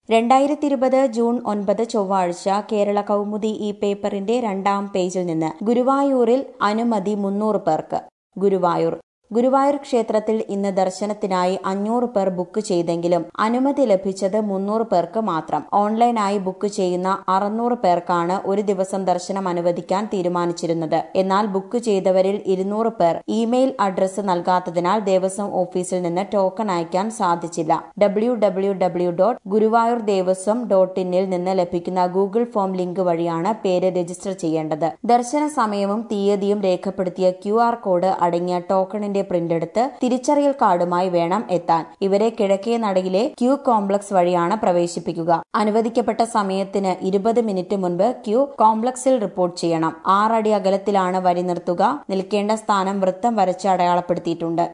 രണ്ടായിരത്തി ഇരുപത് ജൂൺ ഒൻപത് ചൊവ്വാഴ്ച കേരള കൗമുദി ഈ പേപ്പറിന്റെ രണ്ടാം പേജിൽ നിന്ന് ഗുരുവായൂരിൽ അനുമതി മുന്നൂറ് പേർക്ക് ഗുരുവായൂർ ഗുരുവായൂർ ക്ഷേത്രത്തിൽ ഇന്ന് ദർശനത്തിനായി അഞ്ഞൂറ് പേർ ബുക്ക് ചെയ്തെങ്കിലും അനുമതി ലഭിച്ചത് മുന്നൂറ് പേർക്ക് മാത്രം ഓൺലൈനായി ബുക്ക് ചെയ്യുന്ന അറുന്നൂറ് പേർക്കാണ് ഒരു ദിവസം ദർശനം അനുവദിക്കാൻ തീരുമാനിച്ചിരുന്നത് എന്നാൽ ബുക്ക് ചെയ്തവരിൽ ഇരുന്നൂറ് പേർ ഇമെയിൽ അഡ്രസ് നൽകാത്തതിനാൽ ദേവസ്വം ഓഫീസിൽ നിന്ന് ടോക്കൺ അയക്കാൻ സാധിച്ചില്ല W W W dot Guruvayur Devaswom dot ഇന്നിൽ നിന്ന് ലഭിക്കുന്ന ഗൂഗിൾ ഫോം ലിങ്ക് വഴിയാണ് പേര് രജിസ്റ്റർ ചെയ്യേണ്ടത് ദർശന സമയവും തീയതിയും രേഖപ്പെടുത്തിയ ക്യു ആർ കോഡ് അടങ്ങിയ ടോക്കണിന്റെ പ്രിന്റ് എടുത്ത് തിരിച്ചറിയൽ കാർഡുമായി വേണം എത്താൻ ഇവരെ കിഴക്കേ നടയിലെ ക്യൂ കോംപ്ലക്സ് വഴിയാണ് പ്രവേശിപ്പിക്കുക അനുവദിക്കപ്പെട്ട സമയത്തിന് ഇരുപത് മിനിറ്റ് മുൻപ് ക്യൂ കോംപ്ലക്സിൽ റിപ്പോർട്ട് ചെയ്യണം ആറടി അകലത്തിലാണ് വരി നിർത്തുക നിൽക്കേണ്ട സ്ഥാനം വൃത്തം വരച്ച് അടയാളപ്പെടുത്തിയിട്ടുണ്ട്